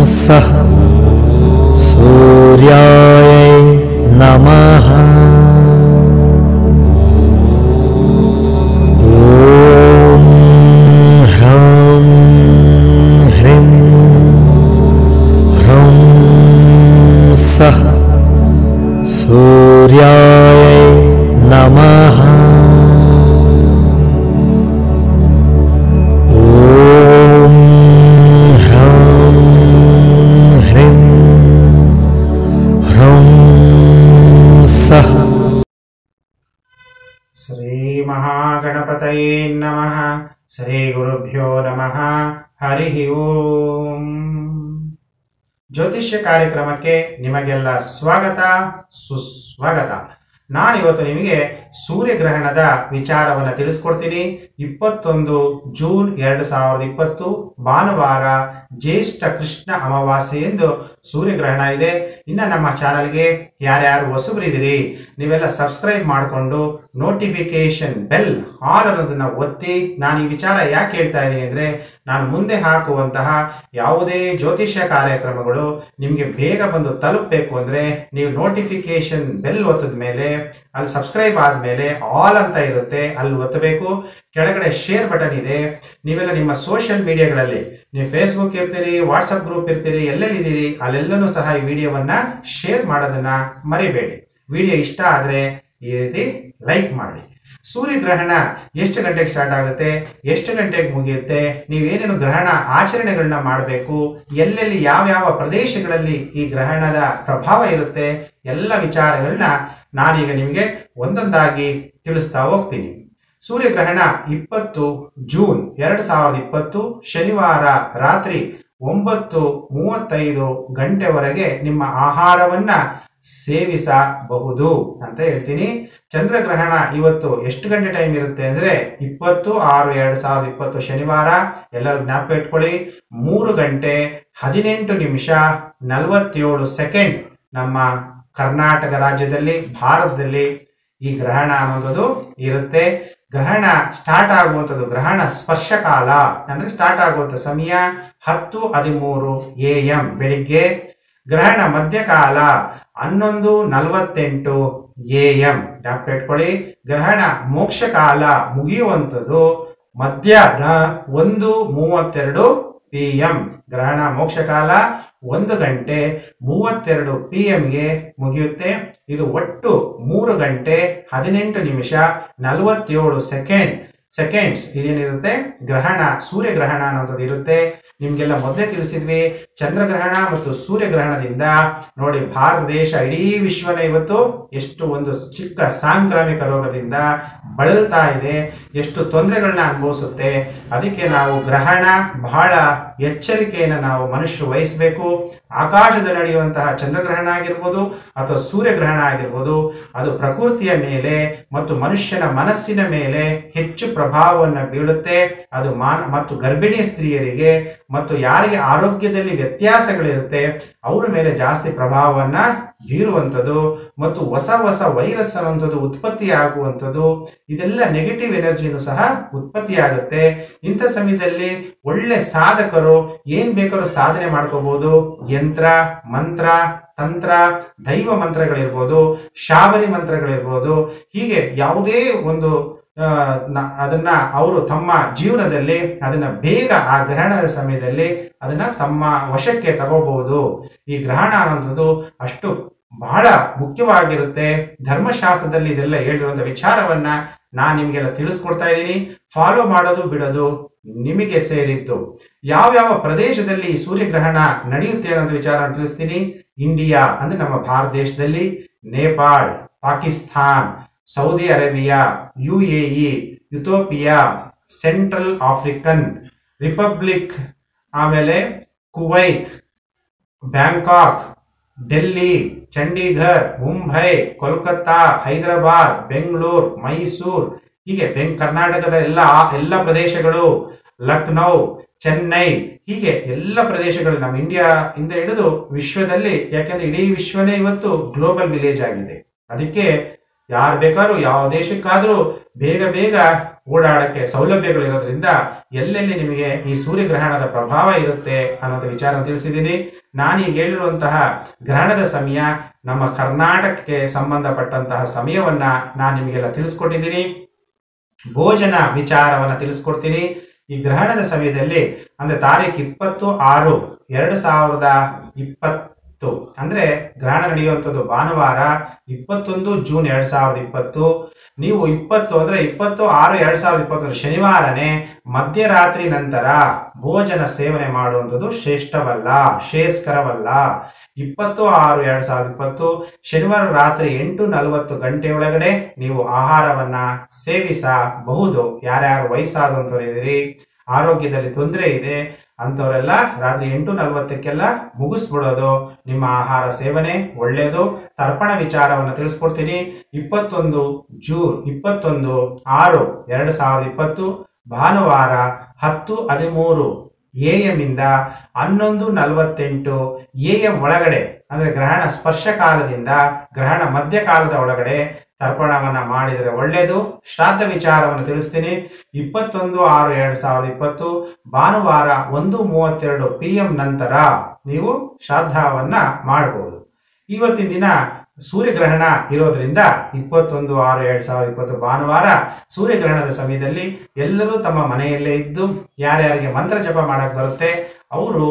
सः सूर्याय नमः ॐ ह्रौं ह्रीं ह्रौं सः सूर्याय नमः ॐ ह्रौं ह्रीं ह्रौं सः ಶ್ರೀಮಹಾಗಣಪತಯೇ ನಮಃ ಶ್ರೀ ಗುರುಭ್ಯೋ ನಮಃ ಹರಿ ಓಂ ಜ್ಯೋತಿಷ್ಯ ಕಾರ್ಯಕ್ರಮಕ್ಕೆ ನಿಮಗೆಲ್ಲ ಸ್ವಾಗತ ಸುಸ್ವಾಗತ ನಾನಿವತ್ತು ನಿಮಗೆ ಸೂರ್ಯಗ್ರಹಣದ ವಿಚಾರವನ್ನು ತಿಳಿಸ್ಕೊಡ್ತೀನಿ ಇಪ್ಪತ್ತೊಂದು ಜೂನ್ ಎರಡು ಸಾವಿರದ ಇಪ್ಪತ್ತು ಭಾನುವಾರ ಜ್ಯೇಷ್ಠ ಕೃಷ್ಣ ಅಮಾವಾಸ್ಯೆ ಎಂದು ಸೂರ್ಯಗ್ರಹಣ ಇದೆ ಇನ್ನು ನಮ್ಮ ಚಾನಲ್ಗೆ ಯಾರ್ಯಾರು ಹೊಸಬರಿದ್ದೀರಿ ನೀವೆಲ್ಲ ಸಬ್ಸ್ಕ್ರೈಬ್ ಮಾಡಿಕೊಂಡು ನೋಟಿಫಿಕೇಶನ್ ಬೆಲ್ ಆಲ್ ಅನ್ನೋದನ್ನ ಒತ್ತಿ ನಾನು ಈ ವಿಚಾರ ಯಾಕೆ ಹೇಳ್ತಾ ಇದ್ದೀನಿ ಅಂದರೆ ನಾನು ಮುಂದೆ ಹಾಕುವಂತಹ ಯಾವುದೇ ಜ್ಯೋತಿಷ್ಯ ಕಾರ್ಯಕ್ರಮಗಳು ನಿಮಗೆ ಬೇಗ ಬಂದು ತಲುಪಬೇಕು ಅಂದರೆ ನೀವು ನೋಟಿಫಿಕೇಶನ್ ಬೆಲ್ ಒತ್ತದ ಮೇಲೆ ಅಲ್ಲಿ ಸಬ್ಸ್ಕ್ರೈಬ್ ಆದಮೇಲೆ ಆಲ್ ಅಂತ ಇರುತ್ತೆ ಅಲ್ಲಿ ಒತ್ತಬೇಕು ಕೆಳಗಡೆ ಶೇರ್ ಬಟನ್ ಇದೆ ನೀವೆಲ್ಲ ನಿಮ್ಮ ಸೋಷಿಯಲ್ ಮೀಡಿಯಾಗಳಲ್ಲಿ ನೀವು ಫೇಸ್ಬುಕ್ ಇರ್ತೀರಿ ವಾಟ್ಸಪ್ ಗ್ರೂಪ್ ಇರ್ತೀರಿ ಎಲ್ಲೆಲ್ಲಿದ್ದೀರಿ ಅಲ್ಲೆಲ್ಲನೂ ಸಹ ಈ ವಿಡಿಯೋವನ್ನ ಶೇರ್ ಮಾಡೋದನ್ನ ಮರಿಬೇಡಿ ವಿಡಿಯೋ ಇಷ್ಟ ಆದರೆ ಈ ರೀತಿ ಲೈಕ್ ಮಾಡಿ ಸೂರ್ಯಗ್ರಹಣ ಎಷ್ಟು ಗಂಟೆಗೆ ಸ್ಟಾರ್ಟ್ ಆಗುತ್ತೆ ಎಷ್ಟು ಗಂಟೆಗೆ ಮುಗಿಯುತ್ತೆ ನೀವೇನೇನು ಗ್ರಹಣ ಆಚರಣೆಗಳನ್ನ ಮಾಡಬೇಕು ಎಲ್ಲೆಲ್ಲಿ ಯಾವ್ಯಾವ ಪ್ರದೇಶಗಳಲ್ಲಿ ಈ ಗ್ರಹಣದ ಪ್ರಭಾವ ಇರುತ್ತೆ ಎಲ್ಲ ವಿಚಾರಗಳನ್ನ ನಾನೀಗ ನಿಮಗೆ ಒಂದೊಂದಾಗಿ ತಿಳಿಸ್ತಾ ಹೋಗ್ತೀನಿ ಸೂರ್ಯಗ್ರಹಣ ಇಪ್ಪತ್ತು ಜೂನ್ ಎರಡು ಸಾವಿರದ ಇಪ್ಪತ್ತು ಶನಿವಾರ ರಾತ್ರಿ ಒಂಬತ್ತು ಮೂವತ್ತೈದು ಗಂಟೆವರೆಗೆ ನಿಮ್ಮ ಆಹಾರವನ್ನ ಸೇವಿಸಬಹುದು ಅಂತ ಹೇಳ್ತೀನಿ ಚಂದ್ರಗ್ರಹಣ ಇವತ್ತು ಎಷ್ಟು ಗಂಟೆ ಟೈಮ್ ಇರುತ್ತೆ ಅಂದ್ರೆ ಇಪ್ಪತ್ತು ಆರು ಎರಡು ಸಾವಿರದ ಇಪ್ಪತ್ತು ಶನಿವಾರ ಎಲ್ಲರೂ ಜ್ಞಾಪಕ ಇಟ್ಕೊಳ್ಳಿ ಮೂರು ಗಂಟೆ ಹದಿನೆಂಟು ನಿಮಿಷ ನಲವತ್ತೇಳು ಸೆಕೆಂಡ್ ನಮ್ಮ ಕರ್ನಾಟಕ ರಾಜ್ಯದಲ್ಲಿ ಭಾರತದಲ್ಲಿ ಈ ಗ್ರಹಣ ಅನ್ನೋದು ಇರುತ್ತೆ ಗ್ರಹಣ ಸ್ಟಾರ್ಟ್ ಆಗುವಂಥದ್ದು ಗ್ರಹಣ ಸ್ಪರ್ಶ ಕಾಲ ಅಂದ್ರೆ ಸ್ಟಾರ್ಟ್ ಆಗುವಂಥ ಸಮಯ ಹತ್ತು ಹದಿಮೂರು ಎ ಎಂ ಬೆಳಿಗ್ಗೆ ಗ್ರಹಣ ಮಧ್ಯಕಾಲ ಹನ್ನೊಂದು ನಲವತ್ತೆಂಟು ಎ ಎಂ ಜ್ಞಾಪಕ ಇಟ್ಕೊಳ್ಳಿ ಗ್ರಹಣ ಮೋಕ್ಷ ಕಾಲ ಮುಗಿಯುವಂಥದ್ದು ಮಧ್ಯಾಹ್ನ ಒಂದು ಮೂವತ್ತೆರಡು ಪಿ ಎಂ ಗ್ರಹಣ ಮೋಕ್ಷ ಕಾಲ ಒಂದು ಗಂಟೆ ಮೂವತ್ತೆರಡು ಪಿ ಎಂಗೆ ಮುಗಿಯುತ್ತೆ ಇದು ಒಟ್ಟು ಮೂರು ಗಂಟೆ ಹದಿನೆಂಟು ನಿಮಿಷ ನಲವತ್ತೇಳು ಸೆಕೆಂಡ್ ಸೆಕೆಂಡ್ಸ್ ಇದೇನಿರುತ್ತೆ ಗ್ರಹಣ ಸೂರ್ಯಗ್ರಹಣ ಅನ್ನೋದು ಇರುತ್ತೆ ನಿಮ್ಗೆಲ್ಲ ಮೊದಲೇ ತಿಳಿಸಿದ್ವಿ ಚಂದ್ರಗ್ರಹಣ ಮತ್ತು ಸೂರ್ಯಗ್ರಹಣದಿಂದ ನೋಡಿ ಭಾರತ ದೇಶ ಇಡೀ ವಿಶ್ವನ ಇವತ್ತು ಎಷ್ಟು ಒಂದು ಚಿಕ್ಕ ಸಾಂಕ್ರಾಮಿಕ ರೋಗದಿಂದ ಬಳಲ್ತಾ ಇದೆ ಎಷ್ಟು ತೊಂದರೆಗಳನ್ನ ಅನುಭವಿಸುತ್ತೆ ಅದಕ್ಕೆ ನಾವು ಗ್ರಹಣ ಬಹಳ ಎಚ್ಚರಿಕೆಯನ್ನು ನಾವು ಮನುಷ್ಯರು ವಹಿಸಬೇಕು ಆಕಾಶದಲ್ಲಿ ನಡೆಯುವಂತಹ ಚಂದ್ರಗ್ರಹಣ ಆಗಿರ್ಬೋದು ಅಥವಾ ಸೂರ್ಯಗ್ರಹಣ ಆಗಿರ್ಬೋದು ಅದು ಪ್ರಕೃತಿಯ ಮೇಲೆ ಮತ್ತು ಮನುಷ್ಯನ ಮನಸ್ಸಿನ ಮೇಲೆ ಹೆಚ್ಚು ಪ್ರಭಾವವನ್ನು ಬೀಳುತ್ತೆ ಅದು ಮಾನ ಮತ್ತು ಗರ್ಭಿಣಿ ಸ್ತ್ರೀಯರಿಗೆ ಮತ್ತು ಯಾರಿಗೆ ಆರೋಗ್ಯದಲ್ಲಿ ವ್ಯತ್ಯಾಸಗಳಿರುತ್ತೆ ಅವರ ಮೇಲೆ ಜಾಸ್ತಿ ಪ್ರಭಾವವನ್ನ ಬೀರುವಂಥದ್ದು ಮತ್ತು ಹೊಸ ಹೊಸ ವೈರಸ್ ಅನ್ನುವಂಥದ್ದು ಉತ್ಪತ್ತಿ ಆಗುವಂಥದ್ದು ಇದೆಲ್ಲ ನೆಗೆಟಿವ್ ಎನರ್ಜಿನೂ ಸಹ ಉತ್ಪತ್ತಿ ಆಗುತ್ತೆ ಇಂಥ ಸಮಯದಲ್ಲಿ ಒಳ್ಳೆ ಸಾಧಕರು ಏನ್ ಬೇಕಾದ್ರೂ ಸಾಧನೆ ಮಾಡ್ಕೋಬಹುದು ಯಂತ್ರ ಮಂತ್ರ ತಂತ್ರ ದೈವ ಮಂತ್ರಗಳಿರ್ಬೋದು ಶಾಬರಿ ಮಂತ್ರಗಳಿರ್ಬೋದು ಹೀಗೆ ಯಾವುದೇ ಒಂದು ಆ, ನ- ಅದನ್ನ ಅವರು ತಮ್ಮ ಜೀವನದಲ್ಲಿ ಅದನ್ನ ಬೇಗ ಆ ಗ್ರಹಣದ ಸಮಯದಲ್ಲಿ ಅದನ್ನ ತಮ್ಮ ವಶಕ್ಕೆ ತಗೋಬಹುದು ಈ ಗ್ರಹಣ ಅನ್ನೋಂಥದ್ದು ಅಷ್ಟು ಬಹಳ ಮುಖ್ಯವಾಗಿರುತ್ತೆ ಧರ್ಮಶಾಸ್ತ್ರದಲ್ಲಿ ಇದೆಲ್ಲ ಹೇಳಿರುವಂತ ವಿಚಾರವನ್ನ ನಾನು ನಿಮ್ಗೆಲ್ಲ ತಿಳಿಸ್ಕೊಡ್ತಾ ಇದ್ದೀನಿ ಫಾಲೋ ಮಾಡೋದು ಬಿಡೋದು ನಿಮಗೆ ಸೇರಿದ್ದು ಯಾವ್ಯಾವ ಪ್ರದೇಶದಲ್ಲಿ ಈ ಸೂರ್ಯಗ್ರಹಣ ನಡೆಯುತ್ತೆ ಅನ್ನೋ ವಿಚಾರ ತಿಳಿಸ್ತೀನಿ ಇಂಡಿಯಾ ಅಂದ್ರೆ ನಮ್ಮ ಭಾರತ ದೇಶದಲ್ಲಿ Nepal Pakistan Saudi Arabia U A E Ethiopia Central African Republic ಆಮೇಲೆ ಕುವೈತ್ ಬ್ಯಾಂಕಾಕ್ ಡೆಲ್ಲಿ ಚಂಡೀಗರ್ ಮುಂಬೈ ಕೋಲ್ಕತ್ತಾ ಹೈದರಾಬಾದ್ ಬೆಂಗಳೂರು ಮೈಸೂರು ಹೀಗೆ ಬೆಂಗ್ ಕರ್ನಾಟಕದ ಎಲ್ಲ ಎಲ್ಲ ಪ್ರದೇಶಗಳು ಲಕ್ನೌ ಚೆನ್ನೈ ಹೀಗೆ ಎಲ್ಲ ಪ್ರದೇಶಗಳು ನಮ್ಮ ಇಂಡಿಯಾ ಇಂದ ಹಿಡಿದು ವಿಶ್ವದಲ್ಲಿ ಯಾಕೆಂದ್ರೆ ಇಡೀ ವಿಶ್ವನೇ ಇವತ್ತು ಗ್ಲೋಬಲ್ ವಿಲೇಜ್ ಆಗಿದೆ ಅದಕ್ಕೆ ಯಾರು ಬೇಕಾದ್ರೂ ಯಾವ ದೇಶಕ್ಕಾದ್ರೂ ಬೇಗ ಬೇಗ ಓಡಾಡಕ್ಕೆ ಸೌಲಭ್ಯಗಳಿರೋದ್ರಿಂದ ಎಲ್ಲೆಲ್ಲಿ ನಿಮಗೆ ಈ ಸೂರ್ಯಗ್ರಹಣದ ಪ್ರಭಾವ ಇರುತ್ತೆ ಅನ್ನೋದು ವಿಚಾರ ತಿಳಿಸಿದ್ದೀನಿ ನಾನೀಗ ಹೇಳಿರುವಂತಹ ಗ್ರಹಣದ ಸಮಯ ನಮ್ಮ ಕರ್ನಾಟಕಕ್ಕೆ ಸಂಬಂಧಪಟ್ಟಂತಹ ಸಮಯವನ್ನ ನಾನು ನಿಮಗೆಲ್ಲ ತಿಳಿಸ್ಕೊಟ್ಟಿದ್ದೀನಿ ಭೋಜನ ವಿಚಾರವನ್ನ ತಿಳಿಸ್ಕೊಡ್ತೀನಿ ಈ ಗ್ರಹಣದ ಸಮಯದಲ್ಲಿ ಅಂದ್ರೆ ತಾರೀಕು ಇಪ್ಪತ್ತು ಆರು ಎರಡು ಸಾವಿರದ ಇಪ್ಪತ್ತು ಅಂದ್ರೆ ಗ್ರಹಣ ನಡೆಯುವಂಥದ್ದು ಭಾನುವಾರ ಇಪ್ಪತ್ತೊಂದು ಜೂನ್ ಎರಡ್ ಸಾವಿರದ ಇಪ್ಪತ್ತು ನೀವು ಇಪ್ಪತ್ತು ಅಂದ್ರೆ ಇಪ್ಪತ್ತು ಆರು ಎರಡ್ ಸಾವಿರದ ಇಪ್ಪತ್ತರ ಶನಿವಾರನೇ ಮಧ್ಯರಾತ್ರಿ ನಂತರ ಭೋಜನ ಸೇವನೆ ಮಾಡುವಂಥದ್ದು ಶ್ರೇಷ್ಠವಲ್ಲ ಶ್ರೇಯಸ್ಕರವಲ್ಲ ಇಪ್ಪತ್ತು ಆರು ಎರಡ್ ಸಾವಿರದ ಇಪ್ಪತ್ತು ಶನಿವಾರ ರಾತ್ರಿ ಎಂಟು ನಲವತ್ತು ಗಂಟೆ ಒಳಗಡೆ ನೀವು ಆಹಾರವನ್ನ ಸೇವಿಸಬಹುದು ಯಾರ್ಯಾರು ವಯಸ್ಸಾದಂಥವ್ರು ಇದ್ದೀರಿ ಆರೋಗ್ಯದಲ್ಲಿ ತೊಂದರೆ ಇದೆ ಅಂಥವರೆಲ್ಲ ರಾತ್ರಿ ಎಂಟು ನಲವತ್ತಕ್ಕೆಲ್ಲ ಮುಗಿಸ್ಬಿಡೋದು ನಿಮ್ಮ ಆಹಾರ ಸೇವನೆ ಒಳ್ಳೆಯದು ತರ್ಪಣ ವಿಚಾರವನ್ನು ತಿಳಿಸ್ಕೊಡ್ತೀನಿ ಇಪ್ಪತ್ತೊಂದು ಜೂನ್ ಇಪ್ಪತ್ತೊಂದು ಆರು ಎರಡು ಸಾವಿರದ ಇಪ್ಪತ್ತು ಭಾನುವಾರ ಹತ್ತು ಹದಿಮೂರು ಎ ಎಂ ಇಂದ ಹನ್ನೊಂದು ನಲವತ್ತೆಂಟು ಎ ಎಂ ಒಳಗಡೆ ಅಂದ್ರೆ ಗ್ರಹಣ ಸ್ಪರ್ಶ ಕಾಲದಿಂದ ಗ್ರಹಣ ಮಧ್ಯಕಾಲದ ಒಳಗಡೆ ತರ್ಪಣವನ್ನ ಮಾಡಿದರೆ ಒಳ್ಳೆಯದು ಶ್ರಾದ್ದ ವಿಚಾರವನ್ನು ತಿಳಿಸ್ತೀನಿ ಇಪ್ಪತ್ತೊಂದು ಆರು ಎರಡ್ ಸಾವಿರದ ಇಪ್ಪತ್ತು ಭಾನುವಾರ ಒಂದು ಮೂವತ್ತೆರಡು ಪಿ ಎಂ ನಂತರ ನೀವು ಶ್ರಾದ್ದವನ್ನ ಮಾಡಬಹುದು ಇವತ್ತಿನ ದಿನ ಸೂರ್ಯಗ್ರಹಣ ಇರೋದ್ರಿಂದ ಇಪ್ಪತ್ತೊಂದು ಆರು ಎರಡ್ ಸಾವಿರದ ಇಪ್ಪತ್ತು ಭಾನುವಾರ ಸೂರ್ಯಗ್ರಹಣದ ಸಮಯದಲ್ಲಿ ಎಲ್ಲರೂ ತಮ್ಮ ಮನೆಯಲ್ಲೇ ಇದ್ದು ಯಾರ್ಯಾರಿಗೆ ಮಂತ್ರ ಜಪ ಮಾಡಕ್ ಬರುತ್ತೆ ಅವರು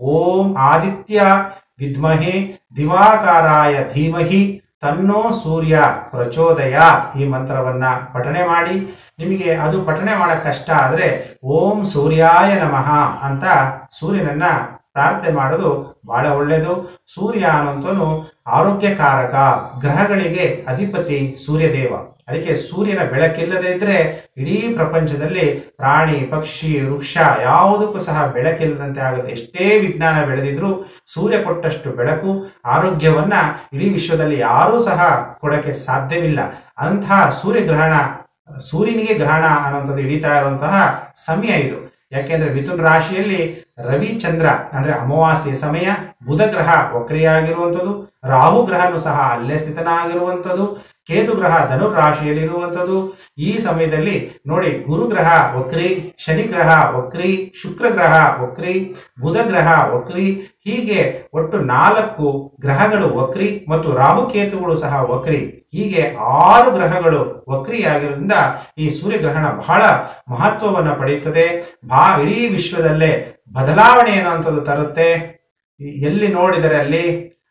ಓಂ ಆದಿತ್ಯ ವಿದ್ಮಹೆ ದಿವಾಕಾರಾಯ ಧೀಮಹಿ ತನ್ನೋ ಸೂರ್ಯ ಪ್ರಚೋದಯ ಈ ಮಂತ್ರವನ್ನ ಪಠಣೆ ಮಾಡಿ ನಿಮಗೆ ಅದು ಪಠಣೆ ಮಾಡಕ್ ಕಷ್ಟ ಆದ್ರೆ ಓಂ ಸೂರ್ಯಾಯ ನಮಃ ಅಂತ ಸೂರ್ಯನನ್ನ ಪ್ರಾರ್ಥನೆ ಮಾಡೋದು ಬಹಳ ಒಳ್ಳೆಯದು ಸೂರ್ಯ ಅನ್ನುವಂಥವನು ಆರೋಗ್ಯಕಾರಕ ಗ್ರಹಗಳಿಗೆ ಅಧಿಪತಿ ಸೂರ್ಯದೇವ ಅದಕ್ಕೆ ಸೂರ್ಯನ ಬೆಳಕಿಲ್ಲದೆ ಇದ್ರೆ ಇಡೀ ಪ್ರಪಂಚದಲ್ಲಿ ಪ್ರಾಣಿ ಪಕ್ಷಿ ವೃಕ್ಷ ಯಾವುದಕ್ಕೂ ಸಹ ಬೆಳಕಿಲ್ಲದಂತೆ ಆಗುತ್ತೆ ಎಷ್ಟೇ ವಿಜ್ಞಾನ ಬೆಳೆದಿದ್ರು ಸೂರ್ಯ ಕೊಟ್ಟಷ್ಟು ಬೆಳಕು ಆರೋಗ್ಯವನ್ನ ಇಡೀ ವಿಶ್ವದಲ್ಲಿ ಯಾರೂ ಸಹ ಕೊಡಕ್ಕೆ ಸಾಧ್ಯವಿಲ್ಲ ಅಂತಹ ಸೂರ್ಯಗ್ರಹಣ ಸೂರ್ಯನಿಗೆ ಗ್ರಹಣ ಅನ್ನುವಂಥದ್ದು ಹಿಡಿತಾ ಇರುವಂತಹ ಸಮಯ ಇದು ಯಾಕೆಂದ್ರೆ ಮಿಥುನ್ ರಾಶಿಯಲ್ಲಿ ರವಿ ಚಂದ್ರ ಅಂದ್ರೆ ಅಮಾವಾಸ್ಯೆ ಸಮಯ ಬುಧ ಗ್ರಹ ವಕ್ರಿಯಾಗಿರುವಂಥದ್ದು ರಾಹು ಗ್ರಹನು ಸಹ ಅಲ್ಲೇ ಸ್ಥಿತನಾಗಿರುವಂಥದ್ದು ಕೇತು ಗ್ರಹ ಧನುರ್ ರಾಶಿಯಲ್ಲಿ ಇರುವಂಥದ್ದು ಈ ಸಮಯದಲ್ಲಿ ನೋಡಿ ಗುರು ಗ್ರಹ ವಕ್ರಿ ಶನಿ ಗ್ರಹ ವಕ್ರಿ ಶುಕ್ರ ಗ್ರಹ ವಕ್ರಿ ಬುಧ ಗ್ರಹ ವಕ್ರಿ ಹೀಗೆ ಒಟ್ಟು ನಾಲ್ಕು ಗ್ರಹಗಳು ವಕ್ರಿ ಮತ್ತು ರಾಹುಕೇತುಗಳು ಸಹ ವಕ್ರಿ ಹೀಗೆ ಆರು ಗ್ರಹಗಳು ವಕ್ರಿಯಾಗಿರೋದ್ರಿಂದ ಈ ಸೂರ್ಯಗ್ರಹಣ ಬಹಳ ಮಹತ್ವವನ್ನು ಪಡೆಯುತ್ತದೆ ಬಾ ಇಡೀ ವಿಶ್ವದಲ್ಲೇ ಬದಲಾವಣೆ ಅನ್ನುವಂಥದ್ದು ತರುತ್ತೆ ಈ- ಎಲ್ಲಿ ನೋಡಿದರೆ ಅಲ್ಲಿ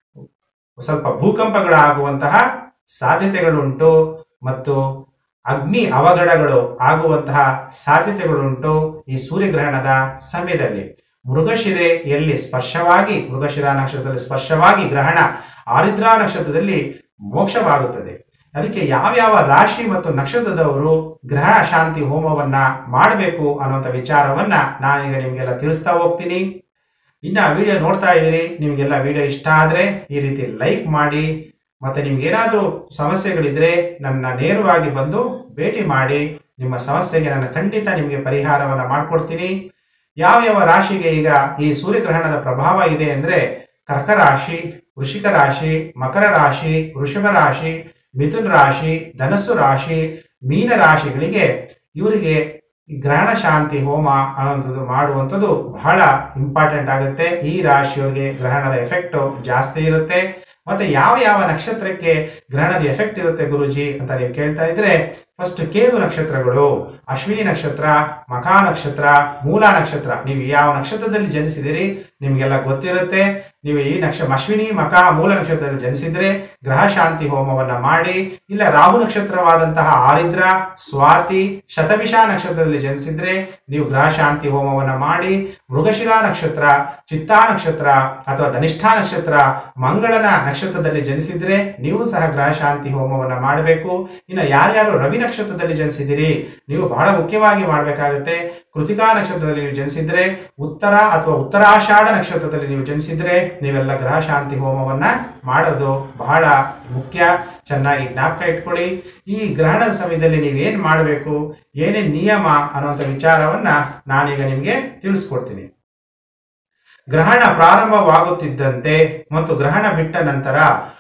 ಸ್ವಲ್ಪ ಭೂಕಂಪಗಳಾಗುವಂತಹ ಸಾಧ್ಯತೆಗಳುಂಟು ಮತ್ತು ಅಗ್ನಿ ಅವಘಡಗಳು ಆಗುವಂತಹ ಸಾಧ್ಯತೆಗಳುಂಟು ಈ ಸೂರ್ಯಗ್ರಹಣದ ಸಮಯದಲ್ಲಿ ಮೃಗಶಿರೆಯಲ್ಲಿ ಸ್ಪರ್ಶವಾಗಿ ಮೃಗಶಿರ ನಕ್ಷತ್ರದಲ್ಲಿ ಸ್ಪರ್ಶವಾಗಿ ಗ್ರಹಣ ಆರಿದ್ರಾ ನಕ್ಷತ್ರದಲ್ಲಿ ಮೋಕ್ಷವಾಗುತ್ತದೆ ಅದಕ್ಕೆ ಯಾವ್ಯಾವ ರಾಶಿ ಮತ್ತು ನಕ್ಷತ್ರದವರು ಗ್ರಹ ಶಾಂತಿ ಹೋಮವನ್ನ ಮಾಡಬೇಕು ಅನ್ನುವಂಥ ವಿಚಾರವನ್ನ ನಾನೀಗ ನಿಮಗೆಲ್ಲ ತಿಳಿಸ್ತಾ ಹೋಗ್ತೀನಿ ಇನ್ನ ವಿಡಿಯೋ ನೋಡ್ತಾ ಇದ್ದೀರಿ ನಿಮಗೆಲ್ಲ ವಿಡಿಯೋ ಇಷ್ಟ ಆದ್ರೆ ಈ ರೀತಿ ಲೈಕ್ ಮಾಡಿ ಮತ್ತೆ ನಿಮ್ಗೆ ಏನಾದರೂ ಸಮಸ್ಯೆಗಳಿದ್ರೆ ನನ್ನ ನೇರವಾಗಿ ಬಂದು ಭೇಟಿ ಮಾಡಿ ನಿಮ್ಮ ಸಮಸ್ಯೆಗೆ ನಾನು ಖಂಡಿತ ನಿಮಗೆ ಪರಿಹಾರವನ್ನ ಮಾಡ್ಕೊಡ್ತೀನಿ ಯಾವ ಯಾವ ರಾಶಿಗೆ ಈಗ ಈ ಸೂರ್ಯಗ್ರಹಣದ ಪ್ರಭಾವ ಇದೆ ಅಂದ್ರೆ ಕರ್ಕ ರಾಶಿ ವೃಷಿಕ ರಾಶಿ ಮಕರ ರಾಶಿ ವೃಷಭ ರಾಶಿ ಮಿಥುನ್ ರಾಶಿ ಧನಸ್ಸು ರಾಶಿ ಮೀನ ರಾಶಿಗಳಿಗೆ ಇವರಿಗೆ ಈ ಗ್ರಹಣ ಶಾಂತಿ ಹೋಮ ಅನ್ನುವಂಥದ್ದು ಮಾಡುವಂಥದ್ದು ಬಹಳ ಇಂಪಾರ್ಟೆಂಟ್ ಆಗುತ್ತೆ ಈ ರಾಶಿಯವರಿಗೆ ಗ್ರಹಣದ ಎಫೆಕ್ಟ್ ಜಾಸ್ತಿ ಇರುತ್ತೆ ಮತ್ತೆ ಯಾವ ಯಾವ ನಕ್ಷತ್ರಕ್ಕೆ ಗ್ರಹಣದ ಎಫೆಕ್ಟ್ ಇರುತ್ತೆ ಗುರುಜಿ ಅಂತ ನೀವು ಕೇಳ್ತಾ ಇದ್ರೆ ಫಸ್ಟ್ ಕೇತು ನಕ್ಷತ್ರಗಳು ಅಶ್ವಿನಿ ನಕ್ಷತ್ರ ಮಖಾ ನಕ್ಷತ್ರ ಮೂಲ ನಕ್ಷತ್ರ ನೀವು ಯಾವ ನಕ್ಷತ್ರದಲ್ಲಿ ಜನಿಸಿದಿರಿ ನಿಮ್ಗೆಲ್ಲ ಗೊತ್ತಿರುತ್ತೆ ನೀವು ಈ ನಕ್ಷ ಅಶ್ವಿನಿ ಮಖ ಮೂಲ ನಕ್ಷತ್ರದಲ್ಲಿ ಜನಿಸಿದ್ರೆ ಗ್ರಹ ಶಾಂತಿ ಹೋಮವನ್ನ ಮಾಡಿ ಇಲ್ಲ ರಾಹು ನಕ್ಷತ್ರವಾದಂತಹ ಆರಿದ್ರ ಸ್ವಾತಿ ಶತಭಿಷ ನಕ್ಷತ್ರದಲ್ಲಿ ಜನಿಸಿದ್ರೆ ನೀವು ಗ್ರಹ ಶಾಂತಿ ಹೋಮವನ್ನ ಮಾಡಿ ಮೃಗಶಿರ ನಕ್ಷತ್ರ ಚಿತ್ತಾ ನಕ್ಷತ್ರ ಅಥವಾ ಧನಿಷ್ಠಾ ನಕ್ಷತ್ರ ಮಂಗಳನ ನಕ್ಷತ್ರದಲ್ಲಿ ಜನಿಸಿದ್ರೆ ನೀವು ಸಹ ಗ್ರಹ ಶಾಂತಿ ಹೋಮವನ್ನ ಮಾಡಬೇಕು ಇನ್ನು ಯಾರ್ಯಾರು ರವಿ ನಕ್ಷತ್ರದಲ್ಲಿ ಜನಿಸಿದಿರಿ ನೀವು ಬಹಳ ಮುಖ್ಯವಾಗಿ ಮಾಡಬೇಕಾಗುತ್ತೆ ಕೃತಿಕಾ ನಕ್ಷತ್ರದಲ್ಲಿ ನೀವು ಜನಿಸಿದ್ರೆ ಉತ್ತರ ಅಥವಾ ಉತ್ತರಾಷಾಢ ನಕ್ಷತ್ರದಲ್ಲಿ ನೀವು ಜನಿಸಿದ್ರೆ ನೀವೆಲ್ಲ ಗ್ರಹ ಶಾಂತಿ ಹೋಮವನ್ನ ಮಾಡೋದು ಬಹಳ ಮುಖ್ಯ ಚೆನ್ನಾಗಿ ಜ್ಞಾಪಕ ಇಟ್ಕೊಳ್ಳಿ ಈ ಗ್ರಹಣದ ಸಮಯದಲ್ಲಿ ನೀವೇನ್ ಮಾಡಬೇಕು ಏನೇನ್ ನಿಯಮ ಅನ್ನುವಂಥ ವಿಚಾರವನ್ನ ನಾನೀಗ ನಿಮಗೆ ತಿಳಿಸ್ಕೊಡ್ತೀನಿ ಗ್ರಹಣ ಪ್ರಾರಂಭವಾಗುತ್ತಿದ್ದಂತೆ ಮತ್ತು ಗ್ರಹಣ ಬಿಟ್ಟ ನಂತರ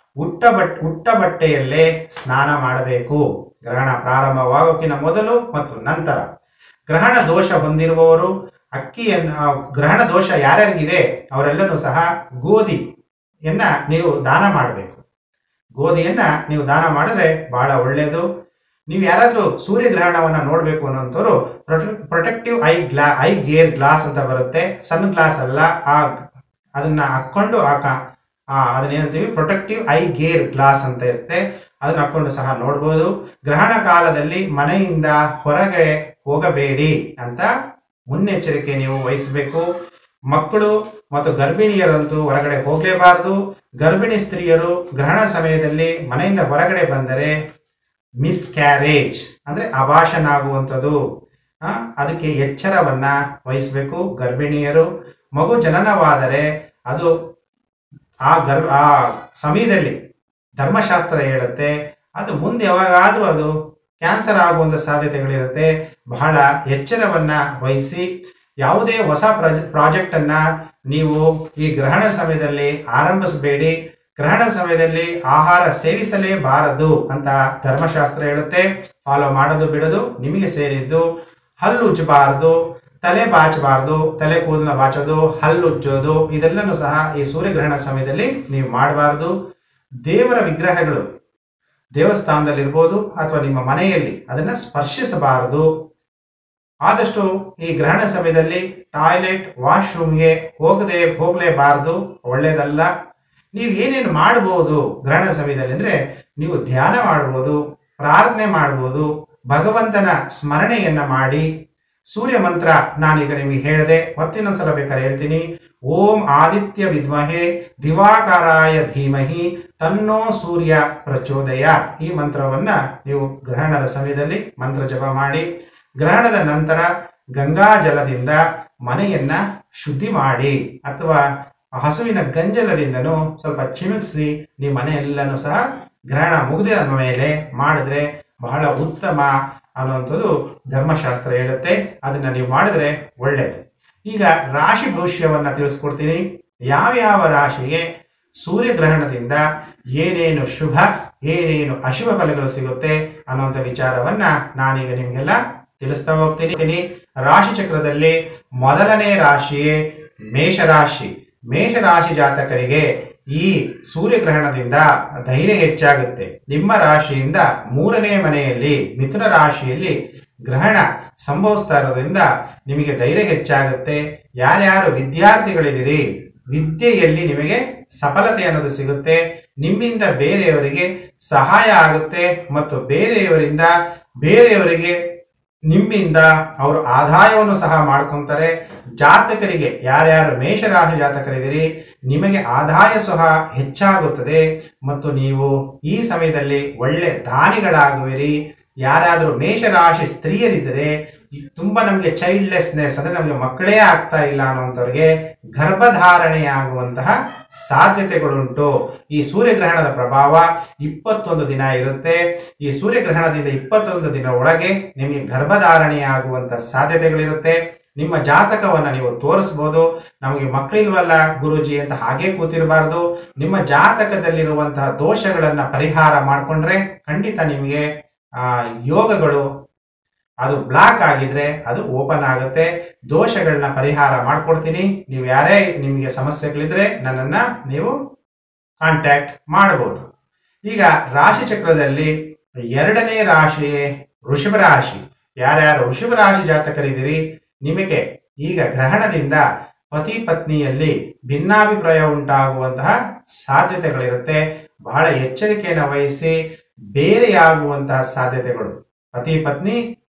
ಉಟ್ಟ ಬಟ್ ಉಟ್ಟ ಬಟ್ಟೆಯಲ್ಲೇ ಸ್ನಾನ ಮಾಡಬೇಕು ಗ್ರಹಣ ಪ್ರಾರಂಭವಾಗೋಕ್ಕಿಂತ ಮೊದಲು ಮತ್ತು ನಂತರ ಗ್ರಹಣ ದೋಷ ಹೊಂದಿರುವವರು ಅಕ್ಕಿಯನ್ನು ಆ, ಗ್ರಹಣ ದೋಷ ಯಾರ್ಯಾರಿಗಿದೆ ಅವರೆಲ್ಲರೂ ಸಹ ಗೋಧಿಯನ್ನ ನೀವು ದಾನ ಮಾಡಬೇಕು ಗೋಧಿಯನ್ನ ನೀವು ದಾನ ಮಾಡಿದ್ರೆ ಬಹಳ ಒಳ್ಳೆಯದು ನೀವು ಯಾರಾದರೂ ಸೂರ್ಯಗ್ರಹಣವನ್ನ ನೋಡಬೇಕು ಅನ್ನೋಂಥವ್ರು ಪ್ರೊಟೆಕ್ಟಿವ್ ಐ ಗ್ಲಾ ಐ ಗೇರ್ ಗ್ಲಾಸ್ ಅಂತ ಬರುತ್ತೆ ಸಣ್ಣ ಗ್ಲಾಸ್ ಅಲ್ಲ ಆ ಅದನ್ನ ಹಾಕೊಂಡು ಆ ಕ- ಆ ಅದನ್ನೇನಂತೀವಿ ಪ್ರೊಟೆಕ್ಟಿವ್ ಐ ಗೇರ್ ಗ್ಲಾಸ್ ಅಂತ ಇರುತ್ತೆ ಅದನ್ನ ಹಾಕೊಂಡು ಸಹ ನೋಡ್ಬೋದು ಗ್ರಹಣ ಕಾಲದಲ್ಲಿ ಮನೆಯಿಂದ ಹೊರಗೆ ಹೋಗಬೇಡಿ ಅಂತ ಮುನ್ನೆಚ್ಚರಿಕೆ ನೀವು ವಹಿಸಬೇಕು ಮಕ್ಕಳು ಮತ್ತು ಗರ್ಭಿಣಿಯರಂತೂ ಹೊರಗಡೆ ಹೋಗಲೇಬಾರದು ಗರ್ಭಿಣಿ ಸ್ತ್ರೀಯರು ಗ್ರಹಣ ಸಮಯದಲ್ಲಿ ಮನೆಯಿಂದ ಹೊರಗಡೆ ಬಂದರೆ ಮಿಸ್ ಕ್ಯಾರೇಜ್ ಅಂದ್ರೆ ಅಭಾಷಣ ಆಗುವಂಥದ್ದು ಆ, ಅದಕ್ಕೆ ಎಚ್ಚರವನ್ನ ವಹಿಸಬೇಕು ಗರ್ಭಿಣಿಯರು ಮಗು ಜನನವಾದರೆ ಅದು ಆ ಗರ್ಭ ಆ ಸಮಯದಲ್ಲಿ ಧರ್ಮಶಾಸ್ತ್ರ ಹೇಳುತ್ತೆ ಅದು ಮುಂದೆ ಯಾವಾಗಾದ್ರೂ ಅದು ಕ್ಯಾನ್ಸರ್ ಆಗುವಂತ ಸಾಧ್ಯತೆಗಳಿರುತ್ತೆ ಬಹಳ ಎಚ್ಚರವನ್ನ ವಹಿಸಿ ಯಾವುದೇ ಹೊಸ ಪ್ರಾಜೆಕ್ಟ್ ಅನ್ನ ನೀವು ಈ ಗ್ರಹಣ ಸಮಯದಲ್ಲಿ ಆರಂಭಿಸಬೇಡಿ ಗ್ರಹಣ ಸಮಯದಲ್ಲಿ ಆಹಾರ ಸೇವಿಸಲೇಬಾರದು ಅಂತ ಧರ್ಮಶಾಸ್ತ್ರ ಹೇಳುತ್ತೆ ಫಾಲೋ ಮಾಡೋದು ಬಿಡೋದು ನಿಮಗೆ ಸೇರಿದ್ದು ಹಲ್ಲು ಉಜ್ಜಬಾರದು ತಲೆ ಬಾಚಬಾರದು ತಲೆ ಕೂದಲ ಬಾಚೋದು ಹಲ್ಲು ಉಜ್ಜೋದು ಇದೆಲ್ಲನೂ ಸಹ ಈ ಸೂರ್ಯಗ್ರಹಣ ಸಮಯದಲ್ಲಿ ನೀವು ಮಾಡಬಾರದು ದೇವರ ವಿಗ್ರಹಗಳು ದೇವಸ್ಥಾನದಲ್ಲಿರ್ಬೋದು ಅಥವಾ ನಿಮ್ಮ ಮನೆಯಲ್ಲಿ ಅದನ್ನ ಸ್ಪರ್ಶಿಸಬಾರದು ಆದಷ್ಟು ಈ ಗ್ರಹಣ ಸಮಯದಲ್ಲಿ ಟಾಯ್ಲೆಟ್ ವಾಶ್ರೂಮ್ಗೆ ಹೋಗದೆ ಹೋಗಲೇಬಾರದು ಒಳ್ಳೇದಲ್ಲ ನೀವು ಏನೇನು ಮಾಡಬಹುದು ಗ್ರಹಣ ಸಮಯದಲ್ಲಿ ಅಂದ್ರೆ ನೀವು ಧ್ಯಾನ ಮಾಡ್ಬೋದು ಪ್ರಾರ್ಥನೆ ಮಾಡ್ಬೋದು ಭಗವಂತನ ಸ್ಮರಣೆಯನ್ನ ಮಾಡಿ ಸೂರ್ಯ ಮಂತ್ರ ನಾನೀಗ ನಿಮಗೆ ಹೇಳಿದೆ ಮತ್ತಿನ್ನೊಂದ್ಸಲ ಬೇಕಾದ್ರೆ ಹೇಳ್ತೀನಿ ಓಂ ಆದಿತ್ಯ ವಿದ್ಮಹೆ ದಿವಾಕರಾಯ ಧೀಮಹಿ ತನ್ನೋ ಸೂರ್ಯ ಪ್ರಚೋದಯ ಈ ಮಂತ್ರವನ್ನ ನೀವು ಗ್ರಹಣದ ಸಮಯದಲ್ಲಿ ಮಂತ್ರ ಜಪ ಮಾಡಿ ಗ್ರಹಣದ ನಂತರ ಗಂಗಾ ಜಲದಿಂದ ಮನೆಯನ್ನ ಶುದ್ಧಿ ಮಾಡಿ ಅಥವಾ ಹಸುವಿನ ಗಂಜಲದಿಂದನೂ ಸ್ವಲ್ಪ ಚಿಮಿಕ್ಸಿ ನೀವು ಮನೆಯೆಲ್ಲನೂ ಸಹ ಗ್ರಹಣ ಮುಗಿದ ಮೇಲೆ ಮಾಡಿದ್ರೆ ಬಹಳ ಉತ್ತಮ ಅನ್ನುವಂಥದ್ದು ಧರ್ಮಶಾಸ್ತ್ರ ಹೇಳುತ್ತೆ ಅದನ್ನ ನೀವು ಮಾಡಿದ್ರೆ ಒಳ್ಳೆಯದು ಈಗ ರಾಶಿ ಭವಿಷ್ಯವನ್ನ ತಿಳಿಸ್ಕೊಡ್ತೀನಿ ಯಾವ್ಯಾವ ರಾಶಿಗೆ ಸೂರ್ಯಗ್ರಹಣದಿಂದ ಏನೇನು ಶುಭ ಏನೇನು ಅಶುಭ ಫಲಗಳು ಸಿಗುತ್ತೆ ಅನ್ನುವಂಥ ವಿಚಾರವನ್ನ ನಾನೀಗ ನಿಮ್ಗೆಲ್ಲ ತಿಳಿಸ್ತಾ ಹೋಗ್ತೀನಿ ರಾಶಿ ಚಕ್ರದಲ್ಲಿ ಮೊದಲನೇ ರಾಶಿಯೇ ಮೇಷರಾಶಿ ಮೇಷರಾಶಿ ಜಾತಕರಿಗೆ ಈ ಸೂರ್ಯಗ್ರಹಣದಿಂದ ಧೈರ್ಯ ಹೆಚ್ಚಾಗುತ್ತೆ ನಿಮ್ಮ ರಾಶಿಯಿಂದ ಮೂರನೇ ಮನೆಯಲ್ಲಿ ಮಿಥುನ ರಾಶಿಯಲ್ಲಿ ಗ್ರಹಣ ಸಂಭವಿಸ್ತಾ ಇರೋದ್ರಿಂದ ನಿಮಗೆ ಧೈರ್ಯ ಹೆಚ್ಚಾಗುತ್ತೆ ಯಾರ್ಯಾರು ವಿದ್ಯಾರ್ಥಿಗಳಿದ್ದೀರಿ ವಿದ್ಯೆಯಲ್ಲಿ ನಿಮಗೆ ಸಫಲತೆ ಅನ್ನೋದು ಸಿಗುತ್ತೆ ನಿಮ್ಮಿಂದ ಬೇರೆಯವರಿಗೆ ಸಹಾಯ ಆಗುತ್ತೆ ಮತ್ತು ಬೇರೆಯವರಿಂದ ಬೇರೆಯವರಿಗೆ ನಿಮ್ಮಿಂದ ಅವರು ಆದಾಯವನ್ನು ಸಹ ಮಾಡ್ಕೊಂತಾರೆ ಜಾತಕರಿಗೆ ಯಾರ್ಯಾರು ಮೇಷರಾಶಿ ಜಾತಕರಿದ್ದೀರಿ ನಿಮಗೆ ಆದಾಯ ಸಹ ಹೆಚ್ಚಾಗುತ್ತದೆ ಮತ್ತು ನೀವು ಈ ಸಮಯದಲ್ಲಿ ಒಳ್ಳೆ ದಾನಿಗಳಾಗುವಿರಿ ಯಾರಾದರೂ ಮೇಷರಾಶಿ ಸ್ತ್ರೀಯರಿದ್ದರೆ ಈ ತುಂಬಾ ನಮಗೆ ಚೈಲ್ಡ್ಲೆಸ್ನೆಸ್ ಅಂದ್ರೆ ನಮಗೆ ಮಕ್ಕಳೇ ಆಗ್ತಾ ಇಲ್ಲ ಅನ್ನುವಂಥವ್ರಿಗೆ ಗರ್ಭಧಾರಣೆಯಾಗುವಂತಹ ಸಾಧ್ಯತೆಗಳುಂಟು ಈ ಸೂರ್ಯಗ್ರಹಣದ ಪ್ರಭಾವ ಇಪ್ಪತ್ತೊಂದು ದಿನ ಇರುತ್ತೆ ಈ ಸೂರ್ಯಗ್ರಹಣದಿಂದ ಇಪ್ಪತ್ತೊಂದು ದಿನ ಒಳಗೆ ನಿಮಗೆ ಗರ್ಭಧಾರಣೆಯಾಗುವಂತ ಸಾಧ್ಯತೆಗಳಿರುತ್ತೆ ನಿಮ್ಮ ಜಾತಕವನ್ನ ನೀವು ತೋರಿಸ್ಬೋದು ನಮಗೆ ಮಕ್ಕಳಿಲ್ವಲ್ಲ ಗುರುಜಿ ಅಂತ ಹಾಗೆ ಕೂತಿರಬಾರ್ದು ನಿಮ್ಮ ಜಾತಕದಲ್ಲಿರುವಂತಹ ದೋಷಗಳನ್ನ ಪರಿಹಾರ ಮಾಡಿಕೊಂಡ್ರೆ ಖಂಡಿತ ನಿಮಗೆ ಆ ಯೋಗಗಳು ಅದು ಬ್ಲಾಕ್ ಆಗಿದ್ರೆ ಅದು ಓಪನ್ ಆಗುತ್ತೆ ದೋಷಗಳನ್ನ ಪರಿಹಾರ ಮಾಡ್ಕೊಡ್ತೀನಿ ನೀವು ಯಾರೇ ನಿಮಗೆ ಸಮಸ್ಯೆಗಳಿದ್ರೆ ನನ್ನನ್ನ ನೀವು ಕಾಂಟ್ಯಾಕ್ಟ್ ಮಾಡಬಹುದು ಈಗ ರಾಶಿ ಚಕ್ರದಲ್ಲಿ ಎರಡನೇ ರಾಶಿಯೇ ವೃಷಭ ರಾಶಿ ಯಾರ್ಯಾರು ವೃಷಭ ರಾಶಿ ಜಾತಕರಿದ್ದೀರಿ ನಿಮಗೆ ಈಗ ಗ್ರಹಣದಿಂದ ಪತಿ ಪತ್ನಿಯಲ್ಲಿ ಭಿನ್ನಾಭಿಪ್ರಾಯ ಉಂಟಾಗುವಂತಹ ಸಾಧ್ಯತೆಗಳಿರುತ್ತೆ ಬಹಳ ಎಚ್ಚರಿಕೆಯನ್ನು ವಹಿಸಿ ಬೇರೆಯಾಗುವಂತಹ ಸಾಧ್ಯತೆಗಳು ಪತಿ ಪತ್ನಿ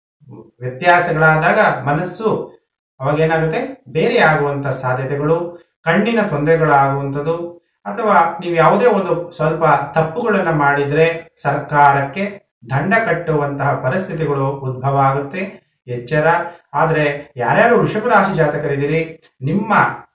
ವ್ಯತ್ಯಾಸಗಳಾದಾಗ ಮನಸ್ಸು ಅವಾಗ ಏನಾಗುತ್ತೆ ಬೇರೆ ಆಗುವಂತ ಸಾಧ್ಯತೆಗಳು ಕಣ್ಣಿನ ತೊಂದರೆಗಳಾಗುವಂಥದ್ದು ಅಥವಾ ನೀವು ಯಾವುದೇ ಒಂದು ಸ್ವಲ್ಪ ತಪ್ಪುಗಳನ್ನ ಮಾಡಿದ್ರೆ ಸರ್ಕಾರಕ್ಕೆ ದಂಡ ಕಟ್ಟುವಂತಹ ಪರಿಸ್ಥಿತಿಗಳು ಉದ್ಭವ ಆಗುತ್ತೆ ಎಚ್ಚರ ಆದರೆ ಯಾರ್ಯಾರು ವೃಷಭ ರಾಶಿ ಜಾತಕರಿದ್ದೀರಿ ನಿಮ್ಮ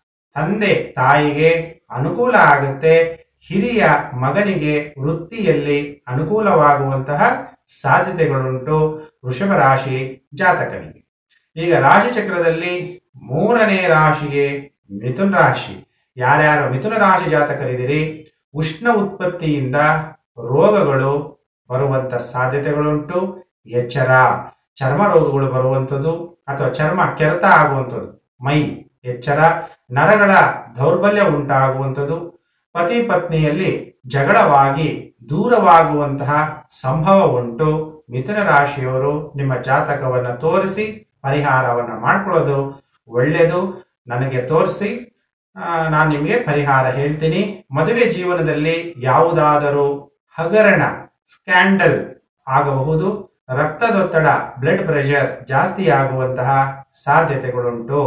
ತಂದೆ ತಾಯಿಗೆ ಅನುಕೂಲ ಆಗುತ್ತೆ ಹಿರಿಯ ಮಗನಿಗೆ ವೃತ್ತಿಯಲ್ಲಿ ಅನುಕೂಲವಾಗುವಂತಹ ಸಾಧ್ಯತೆಗಳುಂಟು ವೃಷಭ ರಾಶಿ ಜಾತಕರಿಗೆ ಈಗ ರಾಶಿ ಚಕ್ರದಲ್ಲಿ ಮೂರನೇ ರಾಶಿಗೆ ಮಿಥುನ್ ರಾಶಿ ಯಾರ್ಯಾರು ಮಿಥುನ ರಾಶಿ ಜಾತಕರಿದ್ದೀರಿ ಉಷ್ಣ ಉತ್ಪತ್ತಿಯಿಂದ ರೋಗಗಳು ಬರುವಂತ ಸಾಧ್ಯತೆಗಳುಂಟು ಎಚ್ಚರ ಚರ್ಮ ರೋಗಗಳು ಬರುವಂಥದ್ದು ಅಥವಾ ಚರ್ಮ ಕೆರೆತ ಆಗುವಂಥದ್ದು ಮೈ ಎಚ್ಚರ ನರಗಳ ದೌರ್ಬಲ್ಯ ಉಂಟಾಗುವಂಥದ್ದು ಪತಿ ಪತ್ನಿಯಲ್ಲಿ ಜಗಳವಾಗಿ ದೂರವಾಗುವಂತಹ ಸಂಭವ ಉಂಟು ಮಿಥುನ ರಾಶಿಯವರು ನಿಮ್ಮ ಜಾತಕವನ್ನು ತೋರಿಸಿ ಪರಿಹಾರವನ್ನು ಮಾಡ್ಕೊಳ್ಳೋದು ಒಳ್ಳೆಯದು ನನಗೆ ತೋರಿಸಿ ನಾನು ನಿಮಗೆ ಪರಿಹಾರ ಹೇಳ್ತೀನಿ ಮದುವೆ ಜೀವನದಲ್ಲಿ ಯಾವುದಾದರೂ ಹಗರಣ ಸ್ಕ್ಯಾಂಡಲ್ ಆಗಬಹುದು ರಕ್ತದೊತ್ತಡ ಬ್ಲಡ್ ಪ್ರೆಷರ್ ಜಾಸ್ತಿ ಆಗುವಂತಹ ಸಾಧ್ಯತೆಗಳುಂಟು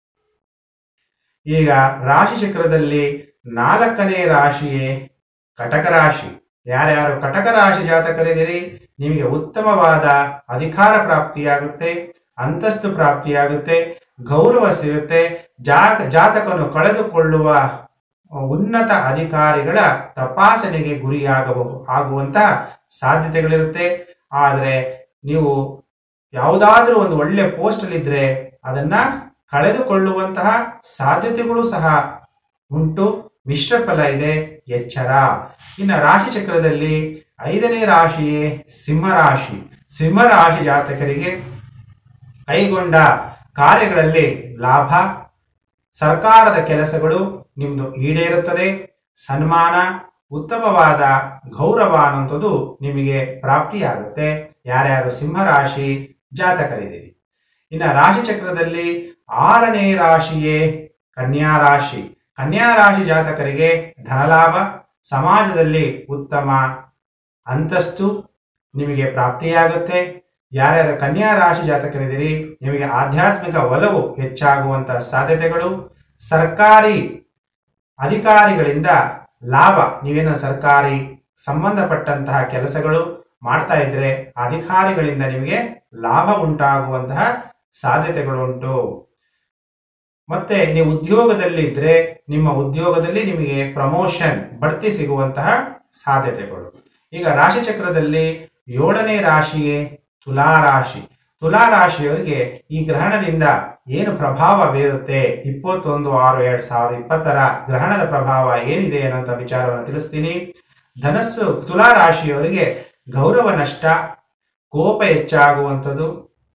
ಈಗ ರಾಶಿ ಚಕ್ರದಲ್ಲಿ ನಾಲ್ಕನೇ ರಾಶಿಯೇ ಕಟಕ ರಾಶಿ ಯಾರ್ಯಾರು ಕಟಕ ರಾಶಿ ಜಾತಕರಿದ್ದೀರಿ ನಿಮಗೆ ಉತ್ತಮವಾದ ಅಧಿಕಾರ ಪ್ರಾಪ್ತಿಯಾಗುತ್ತೆ ಅಂತಸ್ತು ಪ್ರಾಪ್ತಿಯಾಗುತ್ತೆ ಗೌರವ ಸಿಗುತ್ತೆ ಜಾ ಜಾತಕವನ್ನು ಕಳೆದುಕೊಳ್ಳುವ ಉನ್ನತ ಅಧಿಕಾರಿಗಳ ತಪಾಸಣೆಗೆ ಗುರಿಯಾಗಬಹುದು ಆಗುವಂತಹ ಸಾಧ್ಯತೆಗಳಿರುತ್ತೆ ಆದರೆ ನೀವು ಯಾವುದಾದ್ರೂ ಒಂದು ಒಳ್ಳೆ ಪೋಸ್ಟಲ್ಲಿದ್ದರೆ ಅದನ್ನ ಕಳೆದುಕೊಳ್ಳುವಂತಹ ಸಾಧ್ಯತೆಗಳು ಸಹ ಉಂಟು ಮಿಶ್ರ ಫಲ ಇದೆ ಎಚ್ಚರ ಇನ್ನು ರಾಶಿ ಚಕ್ರದಲ್ಲಿ ಐದನೇ ರಾಶಿಯೇ ಸಿಂಹರಾಶಿ ಸಿಂಹರಾಶಿ ಜಾತಕರಿಗೆ ಕೈಗೊಂಡ ಕಾರ್ಯಗಳಲ್ಲಿ ಲಾಭ ಸರ್ಕಾರದ ಕೆಲಸಗಳು ನಿಮ್ದು ಈಡೇರುತ್ತದೆ ಸನ್ಮಾನ ಉತ್ತಮವಾದ ಗೌರವ ಅನ್ನುವಂಥದ್ದು ನಿಮಗೆ ಪ್ರಾಪ್ತಿಯಾಗುತ್ತೆ ಯಾರ್ಯಾರು ಸಿಂಹರಾಶಿ ಜಾತಕರಿದ್ದೀರಿ ಇನ್ನು ರಾಶಿ ಚಕ್ರದಲ್ಲಿ ಆರನೇ ರಾಶಿಯೇ ಕನ್ಯಾ ರಾಶಿ ಕನ್ಯಾ ರಾಶಿ ಜಾತಕರಿಗೆ ಧನಲಾಭ ಸಮಾಜದಲ್ಲಿ ಉತ್ತಮ ಅಂತಸ್ತು ನಿಮಗೆ ಪ್ರಾಪ್ತಿಯಾಗುತ್ತೆ ಯಾರ್ಯಾರ ಕನ್ಯಾ ರಾಶಿ ಜಾತಕರಿದ್ದೀರಿ ನಿಮಗೆ ಆಧ್ಯಾತ್ಮಿಕ ಒಲವು ಹೆಚ್ಚಾಗುವಂತಹ ಸಾಧ್ಯತೆಗಳು ಸರ್ಕಾರಿ ಅಧಿಕಾರಿಗಳಿಂದ ಲಾಭ ನೀವೇನು ಸರ್ಕಾರಿ ಸಂಬಂಧಪಟ್ಟಂತಹ ಕೆಲಸಗಳು ಮಾಡ್ತಾ ಇದ್ರೆ ಅಧಿಕಾರಿಗಳಿಂದ ನಿಮಗೆ ಲಾಭ ಉಂಟಾಗುವಂತಹ ಸಾಧ್ಯತೆಗಳುಂಟು ಮತ್ತೆ ನೀವು ಉದ್ಯೋಗದಲ್ಲಿ ಇದ್ರೆ ನಿಮ್ಮ ಉದ್ಯೋಗದಲ್ಲಿ ನಿಮಗೆ ಪ್ರಮೋಷನ್ ಬಡ್ತಿ ಸಿಗುವಂತಹ ಸಾಧ್ಯತೆಗಳು ಈಗ ರಾಶಿ ಚಕ್ರದಲ್ಲಿ ಏಳನೇ ರಾಶಿಯೇ ತುಲಾ ರಾಶಿ ತುಲಾ ರಾಶಿಯವರಿಗೆ ಈ ಗ್ರಹಣದಿಂದ ಏನು ಪ್ರಭಾವ ಬೀರುತ್ತೆ ಇಪ್ಪತ್ತೊಂದು ಆರು ಎರಡ್ ಸಾವಿರದ ಇಪ್ಪತ್ತರ ಗ್ರಹಣದ ಪ್ರಭಾವ ಏನಿದೆ ಅನ್ನೋಂಥ ವಿಚಾರವನ್ನು ತಿಳಿಸ್ತೀನಿ ಧನಸ್ಸು ತುಲಾ ರಾಶಿಯವರಿಗೆ ಗೌರವ ನಷ್ಟ ಕೋಪ ಹೆಚ್ಚಾಗುವಂಥದ್ದು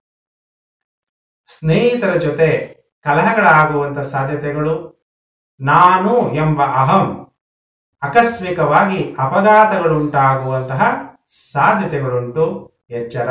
ಸ್ನೇಹಿತರ ಜೊತೆ ಕಲಹಗಳಾಗುವಂಥ ಸಾಧ್ಯತೆಗಳು ನಾನು ಎಂಬ ಅಹಂ ಆಕಸ್ಮಿಕವಾಗಿ ಅಪಘಾತಗಳುಂಟಾಗುವಂತಹ ಸಾಧ್ಯತೆಗಳುಂಟು ಎಚ್ಚರ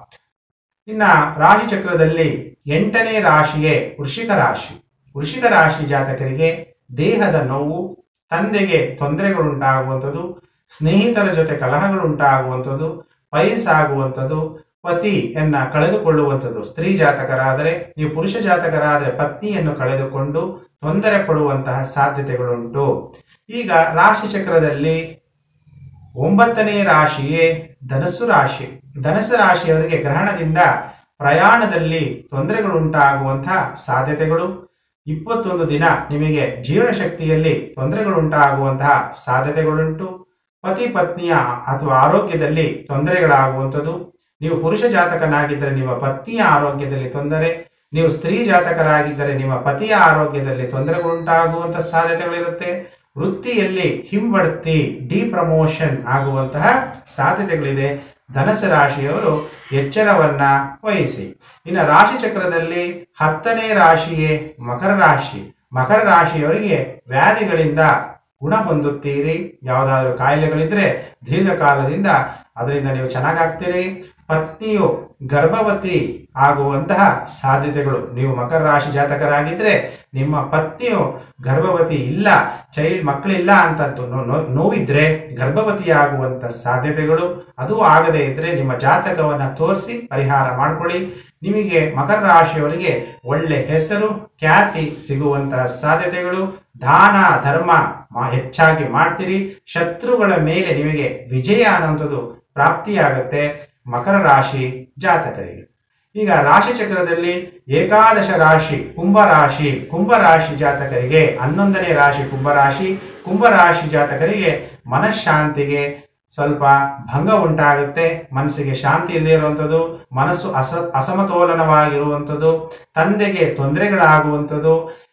ಇನ್ನ ರಾಶಿ ಚಕ್ರದಲ್ಲಿ ಎಂಟನೇ ರಾಶಿಯೇ ವೃಷಿಕ ರಾಶಿ ವೃಷಿಕ ರಾಶಿ ಜಾತಕರಿಗೆ ದೇಹದ ನೋವು ತಂದೆಗೆ ತೊಂದರೆಗಳುಂಟಾಗುವಂಥದ್ದು ಸ್ನೇಹಿತರ ಜೊತೆ ಕಲಹಗಳುಂಟಾಗುವಂಥದ್ದು ಪೈಲ್ಸ್ ಆಗುವಂಥದ್ದು ಪತಿಯನ್ನ ಕಳೆದುಕೊಳ್ಳುವಂಥದ್ದು ಸ್ತ್ರೀ ಜಾತಕರಾದರೆ ನೀವು ಪುರುಷ ಜಾತಕರಾದರೆ ಪತ್ನಿಯನ್ನು ಕಳೆದುಕೊಂಡು ತೊಂದರೆ ಪಡುವಂತಹ ಸಾಧ್ಯತೆಗಳುಂಟು ಈಗ ರಾಶಿ ಚಕ್ರದಲ್ಲಿ ಒಂಬತ್ತನೇ ರಾಶಿಯೇ ಧನಸ್ಸು ರಾಶಿ ಧನಸ್ಸು ರಾಶಿಯವರಿಗೆ ಗ್ರಹಣದಿಂದ ಪ್ರಯಾಣದಲ್ಲಿ ತೊಂದರೆಗಳುಂಟಾಗುವಂತಹ ಸಾಧ್ಯತೆಗಳು ಇಪ್ಪತ್ತೊಂದು ದಿನ ನಿಮಗೆ ಜೀವನಶಕ್ತಿಯಲ್ಲಿ ತೊಂದರೆಗಳುಂಟಾಗುವಂತಹ ಸಾಧ್ಯತೆಗಳುಂಟು ಪತಿ ಪತ್ನಿಯ ಅಥವಾ ಆರೋಗ್ಯದಲ್ಲಿ ತೊಂದರೆಗಳಾಗುವಂಥದ್ದು ನೀವು ಪುರುಷ ಜಾತಕನಾಗಿದ್ದರೆ ನಿಮ್ಮ ಪತ್ನಿಯ ಆರೋಗ್ಯದಲ್ಲಿ ತೊಂದರೆ ನೀವು ಸ್ತ್ರೀ ಜಾತಕರಾಗಿದ್ದರೆ ನಿಮ್ಮ ಪತಿಯ ಆರೋಗ್ಯದಲ್ಲಿ ತೊಂದರೆಗಳುಂಟಾಗುವಂತಹ ಸಾಧ್ಯತೆಗಳಿರುತ್ತೆ ವೃತ್ತಿಯಲ್ಲಿ ಹಿಂಬಡ್ತಿ ಡಿ ಪ್ರಮೋಷನ್ ಆಗುವಂತಹ ಸಾಧ್ಯತೆಗಳಿದೆ ಧನಸು ರಾಶಿಯವರು ಎಚ್ಚರವನ್ನ ವಹಿಸಿ ಇನ್ನು ರಾಶಿ ಚಕ್ರದಲ್ಲಿ ಹತ್ತನೇ ರಾಶಿಯೇ ಮಕರ ರಾಶಿ ಮಕರ ರಾಶಿಯವರಿಗೆ ವ್ಯಾಧಿಗಳಿಂದ ಗುಣ ಹೊಂದುತ್ತೀರಿ ಯಾವುದಾದ್ರೂ ಕಾಯಿಲೆಗಳಿದ್ರೆ ದೀರ್ಘಕಾಲದಿಂದ ಅದರಿಂದ ನೀವು ಚೆನ್ನಾಗಾಗ್ತೀರಿ ಪತ್ನಿಯು ಗರ್ಭವತಿ ಆಗುವಂತಹ ಸಾಧ್ಯತೆಗಳು ನೀವು ಮಕರ ರಾಶಿ ಜಾತಕರಾಗಿದ್ರೆ ನಿಮ್ಮ ಪತ್ನಿಯು ಗರ್ಭವತಿ ಇಲ್ಲ ಚೈಲ್ಡ್ ಮಕ್ಕಳಿಲ್ಲ ಅಂತ ನೋ- ನೋ- ನೋವಿದ್ರೆ ಗರ್ಭವತಿಯಾಗುವಂತ ಸಾಧ್ಯತೆಗಳು ಅದು ಆಗದೇ ಇದ್ರೆ ನಿಮ್ಮ ಜಾತಕವನ್ನ ತೋರಿಸಿ ಪರಿಹಾರ ಮಾಡ್ಕೊಳ್ಳಿ ನಿಮಗೆ ಮಕರ ರಾಶಿಯವರಿಗೆ ಒಳ್ಳೆ ಹೆಸರು ಖ್ಯಾತಿ ಸಿಗುವಂತಹ ಸಾಧ್ಯತೆಗಳು ದಾನ ಧರ್ಮ ಮಾ- ಹೆಚ್ಚಾಗಿ ಮಾಡ್ತೀರಿ ಶತ್ರುಗಳ ಮೇಲೆ ನಿಮಗೆ ವಿಜಯ ಅನ್ನುವಂಥದ್ದು ಪ್ರಾಪ್ತಿಯಾಗುತ್ತೆ ಮಕರ ರಾಶಿ ಜಾತಕರಿಗೆ ಈಗ ರಾಶಿ ಚಕ್ರದಲ್ಲಿ ಏಕಾದಶ ರಾಶಿ ಕುಂಭರಾಶಿ ಕುಂಭರಾಶಿ ಜಾತಕರಿಗೆ ಹನ್ನೊಂದನೇ ರಾಶಿ ಕುಂಭರಾಶಿ ಕುಂಭರಾಶಿ ಜಾತಕರಿಗೆ ಮನಃಶಾಂತಿಗೆ ಸ್ವಲ್ಪ ಭಂಗ ಉಂಟಾಗುತ್ತೆ ಮನಸ್ಸಿಗೆ ಶಾಂತಿ ಇಲ್ಲದೆ ಇರುವಂಥದ್ದು ಮನಸ್ಸು ಅಸ ಅಸಮತೋಲನವಾಗಿರುವಂಥದ್ದು ತಂದೆಗೆ ತೊಂದರೆಗಳಾಗುವಂಥದ್ದು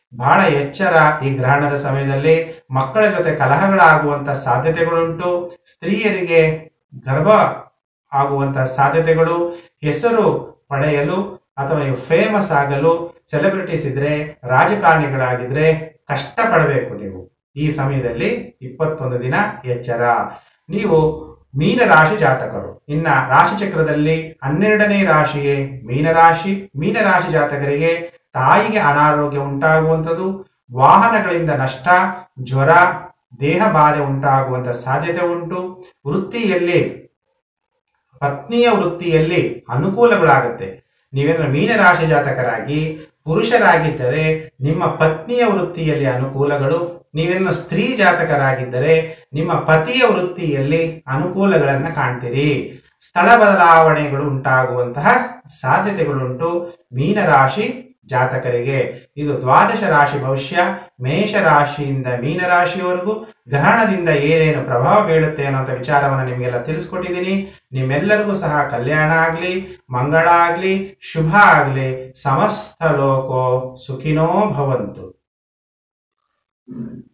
ಬಹಳ ಎಚ್ಚರ ಈ ಗ್ರಹಣದ ಸಮಯದಲ್ಲಿ ಮಕ್ಕಳ ಜೊತೆ ಕಲಹಗಳಾಗುವಂತ ಸಾಧ್ಯತೆಗಳುಂಟು ಸ್ತ್ರೀಯರಿಗೆ ಗರ್ಭ ಆಗುವಂತ ಸಾಧ್ಯತೆಗಳು ಹೆಸರು ಪಡೆಯಲು ಅಥವಾ ನೀವು ಫೇಮಸ್ ಆಗಲು ಸೆಲೆಬ್ರಿಟೀಸ್ ಇದ್ರೆ ರಾಜಕಾರಣಿಗಳಾಗಿದ್ರೆ ಕಷ್ಟ ಪಡಬೇಕು ನೀವು ಈ ಸಮಯದಲ್ಲಿ ಇಪ್ಪತ್ತೊಂದು ದಿನ ಎಚ್ಚರ ನೀವು ಮೀನರಾಶಿ ಜಾತಕರು ಇನ್ನ ರಾಶಿ ಚಕ್ರದಲ್ಲಿ ಹನ್ನೆರಡನೇ ರಾಶಿಯೇ ಮೀನರಾಶಿ ಮೀನರಾಶಿ ಜಾತಕರಿಗೆ ತಾಯಿಗೆ ಅನಾರೋಗ್ಯ ಉಂಟಾಗುವಂಥದ್ದು ವಾಹನಗಳಿಂದ ನಷ್ಟ ಜ್ವರ ದೇಹ ಬಾಧೆ ಉಂಟಾಗುವಂತ ಸಾಧ್ಯತೆ ಉಂಟು ವೃತ್ತಿಯಲ್ಲಿ ಪತ್ನಿಯ ವೃತ್ತಿಯಲ್ಲಿ ಅನುಕೂಲಗಳಾಗುತ್ತೆ ನೀವೇನು ಮೀನರಾಶಿ ಜಾತಕರಾಗಿ ಪುರುಷರಾಗಿದ್ದರೆ ನಿಮ್ಮ ಪತ್ನಿಯ ವೃತ್ತಿಯಲ್ಲಿ ಅನುಕೂಲಗಳು ನೀವೇನು ಸ್ತ್ರೀ ಜಾತಕರಾಗಿದ್ದರೆ ನಿಮ್ಮ ಪತಿಯ ವೃತ್ತಿಯಲ್ಲಿ ಅನುಕೂಲಗಳನ್ನು ಕಾಣ್ತೀರಿ ಸ್ಥಳ ಬದಲಾವಣೆಗಳು ಉಂಟಾಗುವಂತಹ ಸಾಧ್ಯತೆಗಳುಂಟು ಮೀನರಾಶಿ ಜಾತಕರಿಗೆ ಇದು ದ್ವಾದಶ ರಾಶಿ ಭವಿಷ್ಯ ಮೇಷ ರಾಶಿಯಿಂದ ಮೀನರಾಶಿಯವರೆಗೂ ಗ್ರಹಣದಿಂದ ಏನೇನು ಪ್ರಭಾವ ಬೀಳುತ್ತೆ ಅನ್ನೋಂಥ ವಿಚಾರವನ್ನು ನಿಮಗೆಲ್ಲ ತಿಳಿಸ್ಕೊಟ್ಟಿದ್ದೀನಿ ನಿಮ್ಮೆಲ್ಲರಿಗೂ ಸಹ ಕಲ್ಯಾಣ ಆಗಲಿ ಮಂಗಳ ಆಗಲಿ ಶುಭ ಆಗಲಿ ಸಮಸ್ತ ಲೋಕೋ ಸುಖಿನೋ ಭವಂತು